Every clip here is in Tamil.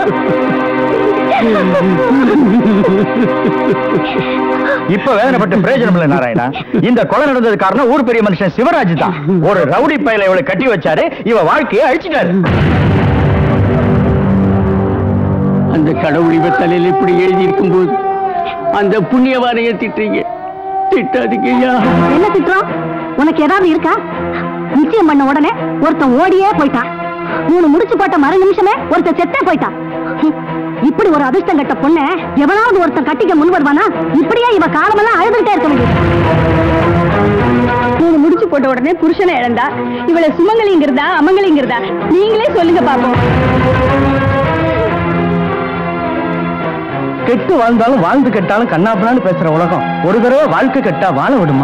இப்ப வேதனைப்பட்ட பிரயோஜனம் இல்ல நாராயணா இந்த கொலை நடந்தது காரணம் ஊர் பெரிய மனுஷன் சிவராஜ் தான் ஒரு ரவுடி பையில இவளை கட்டி வச்சாரு இவ வாழ்க்கையை அழிச்சிட்டாரு அந்த கடவுள் இவ தலையில இப்படி எழுதி இருக்கும்போது அந்த புண்ணியவானைய திட்டுறீங்க திட்டாதீங்க ஐயா என்ன திட்டம் உனக்கு ஏதாவது இருக்கா நிச்சயம் பண்ண உடனே ஒருத்தன் ஓடியே போயிட்டான் மூணு முடிச்சு போட்ட மறு நிமிஷமே ஒருத்தன் செத்தே போயிட்டான் ஹம், இப்படி ஒரு அதிர்ஷ்டம் கட்ட பொண்ண எவனாவது ஒருத்தன் கட்டிக்க முன் வருவானா இப்படியே இவ காலமெல்லாம் அழுதுகிட்டே இருக்க வேண்டியது மூணு முடிச்சு போட்ட உடனே புருஷனை இழந்தா இவளை சுமங்கலிங்கிறதா அமங்கலிங்கிறதா நீங்களே சொல்லுங்க பாப்போம் கெட்டு வாழ்ந்தாலும் வாழ்ந்து கெட்டாலும் கண்ணாப்பனான்னு பேசுற உலகம் ஒரு தடவை வாழ்க்கை கெட்டா வாழ விடுமா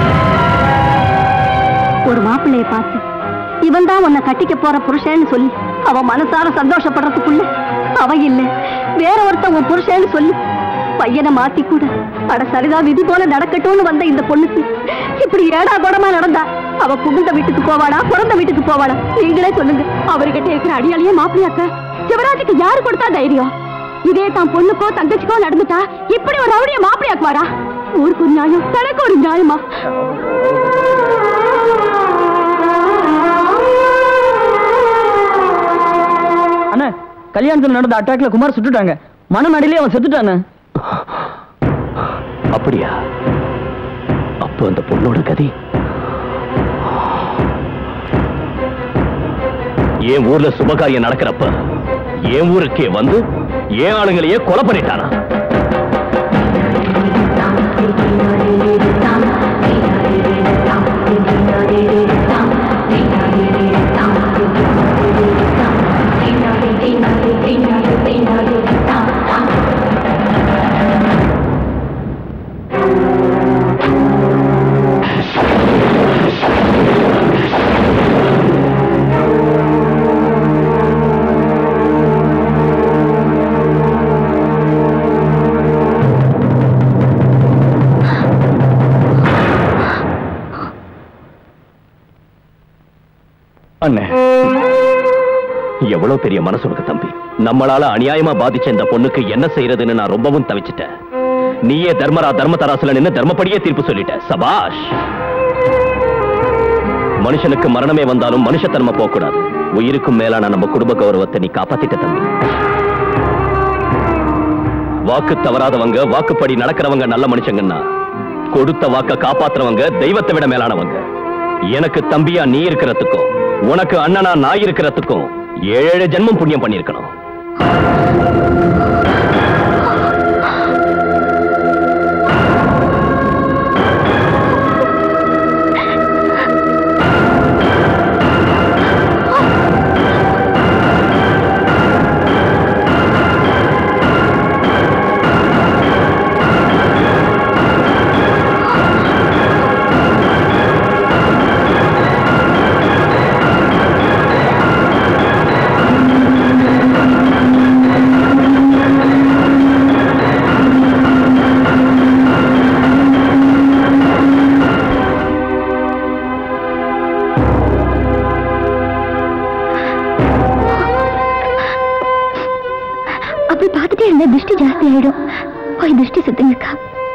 ஒரு மாப்பிள்ளைய பார்த்து இவன் தான் உன்னை கட்டிக்க போற புருஷன்னு சொல்லி அவ மனசார சந்தோஷப்படுறதுக்குள்ள அவ இல்ல வேற ஒருத்தன் உன் புருஷன்னு சொல்லி பையனை மாத்தி கூட அட சரிதா விதி போல நடக்கட்டும்னு வந்த இந்த பொண்ணுக்கு இப்படி ஏடா குடமா நடந்தா அவ புகுந்த வீட்டுக்கு போவாடா பிறந்த வீட்டுக்கு போவாடா நீங்களே சொல்லுங்க அவர்கிட்ட இருக்கிற அடியாளியே மாப்பிள்ளையாக்க சிவராஜுக்கு யாரு கொடுத்தா தைரியம் இதே தான் பொண்ணுக்கோ தங்கச்சிக்கோ நடந்துட்டா இப்படி ஒரு ரவுடிய மாப்பிள்ளையாக்குவாரா ஊருக்கு ஒரு நியாயம் தனக்கு ஒரு நியாயமா அண்ணா கல்யாணத்துல நடந்த அட்டாக்ல குமார் சுட்டுட்டாங்க மனநடிலே அவன் செத்துட்டானே அப்படியா அப்போ அந்த பொண்ணோட கதி என் ஊர்ல சுபகாரியம் நடக்கிறப்ப என் ஊருக்கே வந்து என் ஆளுங்களையே கொலை பண்ணிட்டானா அண்ணே எவ்வளவு பெரிய மனசு உனக்கு தம்பி நம்மளால அநியாயமா பாதிச்ச இந்த பொண்ணுக்கு என்ன செய்யறதுன்னு நான் ரொம்பவும் தவிச்சிட்டேன் நீயே தர்மரா தர்ம தராசுல நின்னு தர்மப்படியே தீர்ப்பு சொல்லிட்ட சபாஷ் மனுஷனுக்கு மரணமே வந்தாலும் மனுஷத்தன்மை போகக்கூடாது உயிருக்கும் மேலான நம்ம குடும்ப கௌரவத்தை நீ காப்பாத்திட்ட தம்பி வாக்கு தவறாதவங்க வாக்குப்படி நடக்கிறவங்க நல்ல மனுஷங்கன்னா கொடுத்த வாக்க காப்பாத்துறவங்க தெய்வத்தை விட மேலானவங்க எனக்கு தம்பியா நீ இருக்கிறதுக்கும் உனக்கு அண்ணனா நான் இருக்கிறதுக்கும் ஏழு ஜென்மம் புண்ணியம் பண்ணியிருக்கணும் அப்படி பார்த்துட்டே இருந்தா திருஷ்டி ஜாஸ்தி ஆயிடும் போய் திருஷ்டி சுத்துங்கக்கா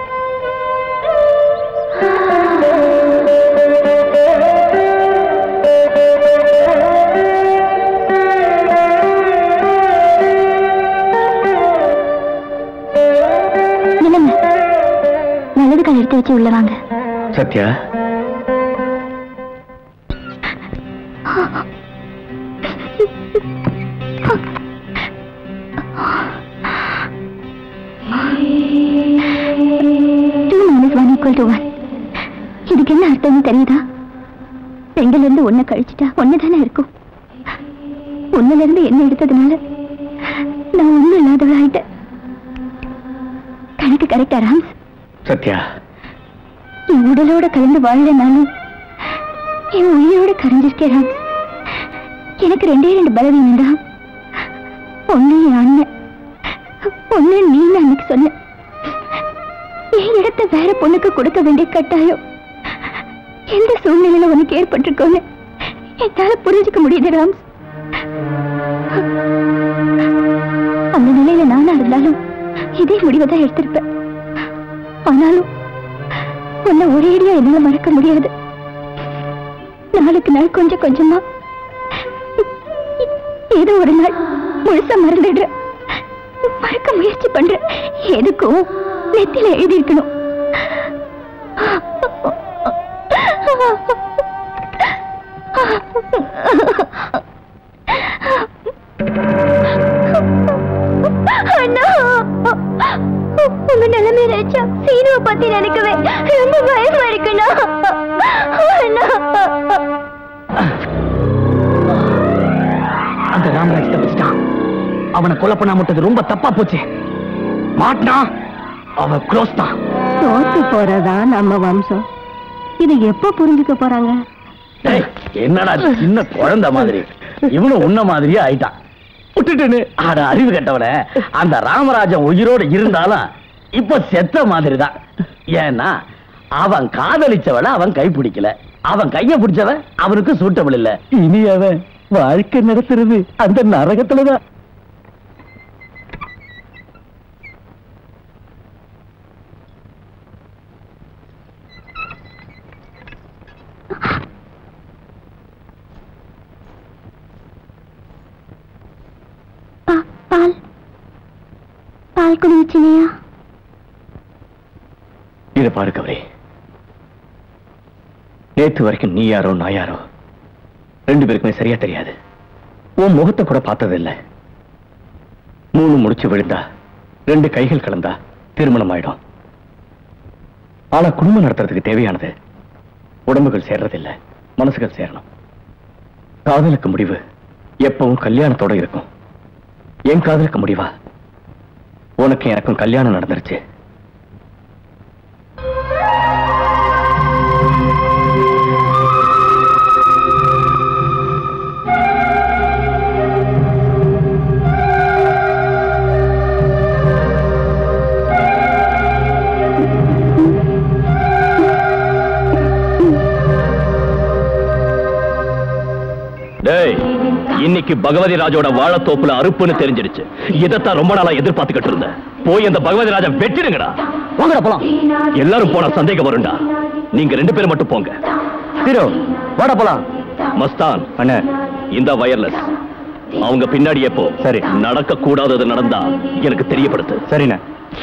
நில்லுங்க நல்லது கால் எடுத்து வச்சு உள்ள வாங்க Sathya two minus one equal to one இதுக்கு என்ன அர்த்தம்னு தெரியுதா ரெண்டுல இருந்து ஒண்ணு கழிச்சுட்டா ஒண்ணு தானே இருக்கும் ஒண்ணுல இருந்து என்ன எடுத்ததுனால நான் ஒண்ணு இல்லாதவள் ஆயிட்டேன் கணக்கு கரெக்டா ராம்ஸ் சத்யா என் உடலோட கலந்து வாழலனாலும் என் உயிரோட கரைஞ்சிருக்கேன் ராம்ஸ் எனக்கு ரெண்டே ரெண்டு பலவீனம் தான் ஒண்ணு என் அண்ணன் ஒண்ணு நீ அன்னைக்கு சொன்ன என் இடத்தை வேற பொண்ணுக்கு கொடுக்க வேண்டிய கட்டாயம் எந்த சூழ்நிலையில உனக்கு ஏற்பட்டிருக்கோன்னு என்னால புரிஞ்சுக்க முடியுது ராம்ஸ் எதுவா இருந்தாலும் இதே முடிவை தான் எடுத்திருப்பேன் ஆனாலும் உன்னை ஒரேடியா என்னால மறக்க முடியாது நாளுக்கு நாள் கொஞ்சம் கொஞ்சமா ஏதோ ஒரு நாள் முழுசா மறந்துடுறேன் மறக்க முயற்சி பண்றேன் எதுக்கும் நெத்தில எழுதி இருக்கணும் அண்ணா உங்க நிலைமை நினைச்சா சீனுவை பத்தி நினைக்கவே ரொம்ப பயமா இருக்குண்ணா அண்ணா அந்த ராமராஜ் தப்பிச்சிட்டான் அவனை கொலை பண்ணாம விட்டது ரொம்ப தப்பா போச்சு மாட்டினா அவன் க்ளோஸ் தான் தோத்து போறதா நம்ம வம்சம் இதை எப்ப புரிஞ்சுக்க போறாங்க டேய், என்னடா சின்ன குழந்தை மாதிரி இவனும் உன்ன மாதிரியே ஆயிட்டான் விட்டுட்டுன்னு அட அறிவு கெட்டவன அந்த ராமராஜன் உயிரோடு இருந்தாலும் இப்ப செத்த மாதிரி தான் ஏன்னா அவன் காதலிச்சவள அவன் கை பிடிக்கல அவன் கைய பிடிச்சவன் அவனுக்கு சூட்டபிள் இல்ல இனி அவன் வாழ்க்கை நடத்துறது அந்த நரகத்துலதான் பா- பால் பால் குடிச்சினியா இதை பாரு கவரி நேத்து வரைக்கும் நீ யாரோ நான் யாரோ ரெண்டு பேருக்குமே சரியா தெரியாது உன் முகத்தை கூட பார்த்ததில்ல மூணு முடிச்சு விழுந்தா ரெண்டு கைகள் கலந்தா திருமணம் ஆயிடும் ஆனா குடும்பம் நடத்துறதுக்கு தேவையானது உடம்புகள் சேர்றதில்ல மனசுகள் சேரணும் காதலுக்கு முடிவு எப்பவும் கல்யாணத்தோட இருக்கும் என் காதலுக்கு முடிவா உனக்கு எனக்கும் கல்யாணம் நடந்துருச்சு டேய் இன்னைக்கு பகவதி ராஜோட வாழைத்தோப்புல அறுப்புன்னு தெரிஞ்சிடுச்சு இதைத்தான் ரொம்ப நாளா எதிர்பார்த்துக்கிட்டு இருந்தேன் போய் அந்த பகவதி ராஜா வெட்டிடுங்கடா வாங்கடா போலாம் எல்லாரும் போனா சந்தேகம் வரும்டா நீங்க ரெண்டு பேரும் மட்டும் போங்க ஹீரோ வாடா போலாம் மஸ்தான் அண்ணே இந்த வயர்லெஸ் அவங்க பின்னாடி எப்போ சரி. நடக்க கூடாதது நடந்தா எனக்கு தெரியப்படுத்து சரிண்ணே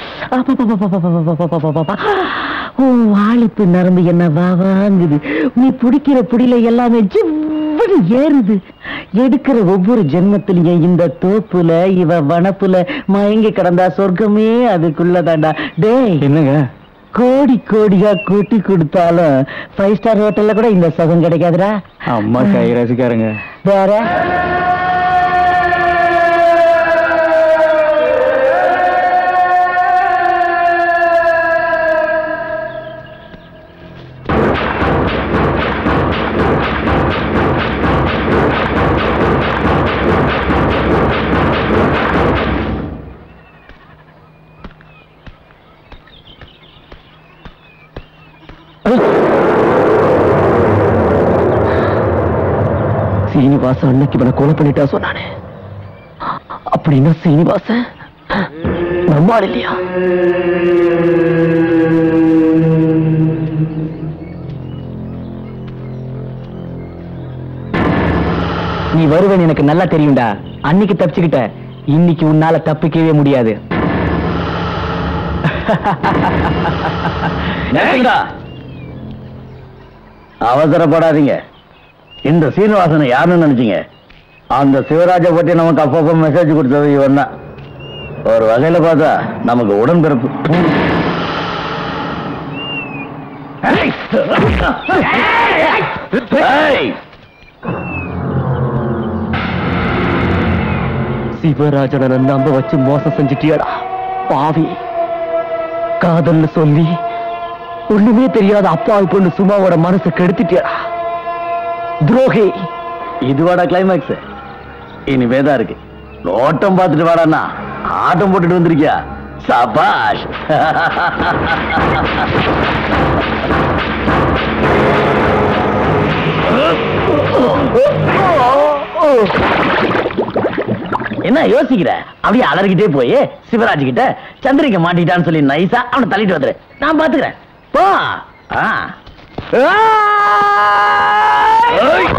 உன் வாலிப்பு நரம்பு என்ன வா வாங்குது நீ பிடிக்கிற புடியில எல்லாமே ஜிவ்வுன்னு ஏறுது எடுக்கிற ஒவ்வொரு ஜென்மத்திலையும் இந்த தோப்புல இவ வனப்புல மயங்கி கிடந்தா சொர்க்கமே அதுக்குள்ளதாண்டா டேய் என்னங்க கோடி கோடியா கூட்டி கொடுத்தாலும் ஃபைவ் ஸ்டார் ஹோட்டல்ல கூட இந்த சுகம் கிடைக்காதுடா அம்மா கை ரசிக்காருங்க வேற சீனிவாசன் அன்னைக்கு இவனை கொலை பண்ணிட்டா சொன்னானே அப்படின்னா சீனிவாசன் நம்மால் இல்லையா நீ வருவேன் எனக்கு நல்லா தெரியும்டா அன்னைக்கு தப்பிச்சுக்கிட்ட இன்னைக்கு உன்னால தப்பிக்கவே முடியாது நிறுத்துங்கடா. அவசரப்படாதீங்க இந்த சீனிவாசனை யாருன்னு நினைச்சீங்க அந்த சிவராஜ பத்தி நமக்கு அப்பப்போ மெசேஜ் கொடுத்தது இவன் தான் ஒரு வகையில பார்த்தா நமக்கு உடன்பிறப்பு ஏய்! சிவராஜனை நம்ப வச்சு மோசம் செஞ்சுட்டியாடா பாவி காதல்னு சொல்லி ஒண்ணுமே தெரியாத அப்பாவி பொண்ணு சும்மாவோட மனசை கெடுத்துட்டியாடா துரோகி இதுவாடா கிளைமேக்ஸ் இனிமேதான் இருக்கு நோட்டம் பார்த்துட்டு வாடாண்ணா ஆட்டம் போட்டுட்டு வந்திருக்கியா சபாஷ் என்ன யோசிக்கிற அப்படியே அலறிக்கிட்டே போய் சிவராஜ் கிட்ட சந்திரிக்க மாட்டிட்டான்னு சொல்லி நைஸா அவனை தள்ளிட்டு வந்துரு நான் பாத்துக்கிறேன் போ ஆ. ஏய்.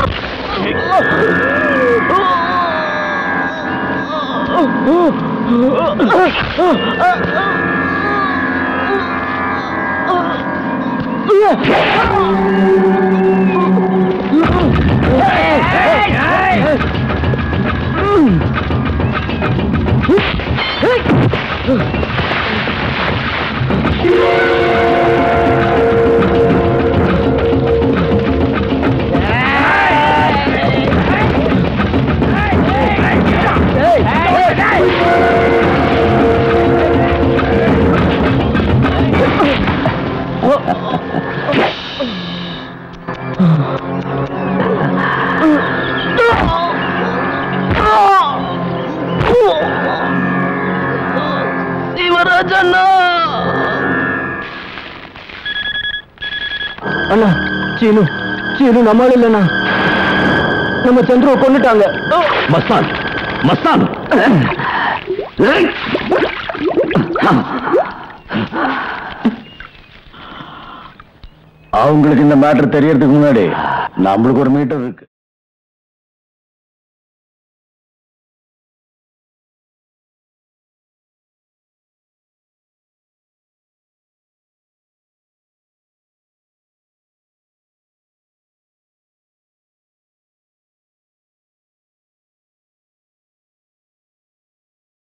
அண்ணா சீனு சீனு நம்மால் இல்லைண்ணா நம்ம சந்துருவை கொண்டுட்டாங்க மஸ்தான் மஸ்தான் அவங்களுக்கு இந்த மேட்டர் தெரியறதுக்கு முன்னாடி நம்மளுக்கு ஒரு மீட்டர் இருக்கு